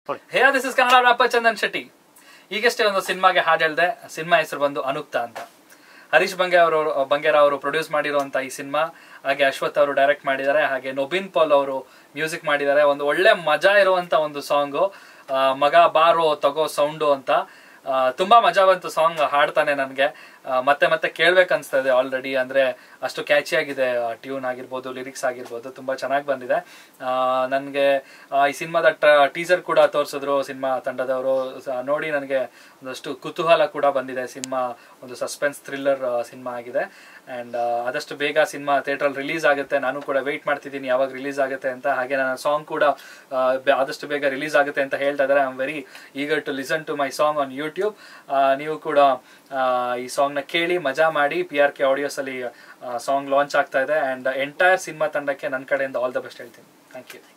hey this is Kannada rapper Chandan Shetty ಈಗಷ್ಟೇ ಒಂದು ಸಿನಿಮಾಗೆ ಹಾಡು ಹೇಳ್ದೆ ಸಿನಿಮಾ ಹೆಸರು ಬಂದು ಅನುಕ್ತ ಅಂತ ಹರೀಶ್ ಬಂಗೆ ಅವರು ಬಂಗೇರ ಅವರು ಪ್ರೊಡ್ಯೂಸ್ ಮಾಡಿರುವಂತ ಈ ಸಿನಿಮಾ ಹಾಗೆ ಅಶ್ವಥ್ ಅವರು ಡೈರೆಕ್ಟ್ ಮಾಡಿದ್ದಾರೆ ಹಾಗೆ ನೊಬಿನ್ ಪಾಲ್ ಅವರು ಮ್ಯೂಸಿಕ್ ಮಾಡಿದ್ದಾರೆ ಒಂದು ಒಳ್ಳೆ ಮಜಾ ಇರುವಂತ ಒಂದು ಸಾಂಗು ಮಗ ಬಾರೋ ತಗೋ ಸೌಂಡು ಅಂತ ಆ, ತುಂಬಾ ಮಜಾ ಬಂತು ಸಾಂಗ್ ಹಾಡ್ತಾನೆ ನನಗೆ ಮತ್ತೆ ಮತ್ತೆ ಕೇಳ್ಬೇಕು ಅನ್ಸ್ತಾ ಇದೆ ಆಲ್ರೆಡಿ ಅಂದ್ರೆ ಅಷ್ಟು ಕ್ಯಾಚಿ ಆಗಿದೆ ಟ್ಯೂನ್ ಆಗಿರ್ಬೋದು ಲಿರಿಕ್ಸ್ ಆಗಿರ್ಬೋದು ತುಂಬಾ ಚೆನ್ನಾಗಿ ಬಂದಿದೆ ನನಗೆ ಈ ಸಿನಿಮಾದ ಟೀಸರ್ ಕೂಡ ತೋರಿಸಿದ್ರು ಸಿನಿಮಾ ತಂಡದವರು ಸ- ನೋಡಿ ನನಗೆ ಒಂದಷ್ಟು ಕುತೂಹಲ ಕೂಡ ಬಂದಿದೆ ಸಿನಿಮಾ ಒಂದು ಸಸ್ಪೆನ್ಸ್ ಥ್ರಿಲ್ಲರ್ ಸಿನಿಮಾ ಆಗಿದೆ ಅಂಡ್ ಆದಷ್ಟು ಬೇಗ ಸಿನಿಮಾ ಥಿಯೇಟ್ರಲ್ಲಿ ರಿಲೀಸ್ ಆಗುತ್ತೆ ನಾನು ಕೂಡ ವೆಯ್ಟ್ ಮಾಡ್ತಿದ್ದೀನಿ ಯಾವಾಗ ರಿಲೀಸ್ ಆಗುತ್ತೆ ಅಂತ ಹಾಗೆ ನನ್ನ ಸಾಂಗ್ ಕೂಡ ಆ, ಬೆ- ಆದಷ್ಟು ಬೇಗ ರಿಲೀಸ್ ಆಗುತ್ತೆ ಅಂತ ಹೇಳ್ತಾ ಇದ್ದಾರೆ I am very eager to listen to my song on YouTube ನೀವು ಕೂಡ ಆ, ಈ ಸಾಂಗ್ನ ಕೇಳಿ ಮಜಾ ಮಾಡಿ ಪಿ ಆರ್ ಕೆ ಆಡಿಯೋಸ್ ಅಲ್ಲಿ ಸಾಂಗ್ ಲಾಂಚ್ ಆಗ್ತಾ ಇದೆ ಅಂಡ್ ಎಂಟೈರ್ ಸಿನಿಮಾ ತಂಡಕ್ಕೆ ನನ್ನ ಕಡೆಯಿಂದ ಆಲ್ ದ ಬೆಸ್ಟ್ ಹೇಳ್ತೀನಿ ಥ್ಯಾಂಕ್ ಯು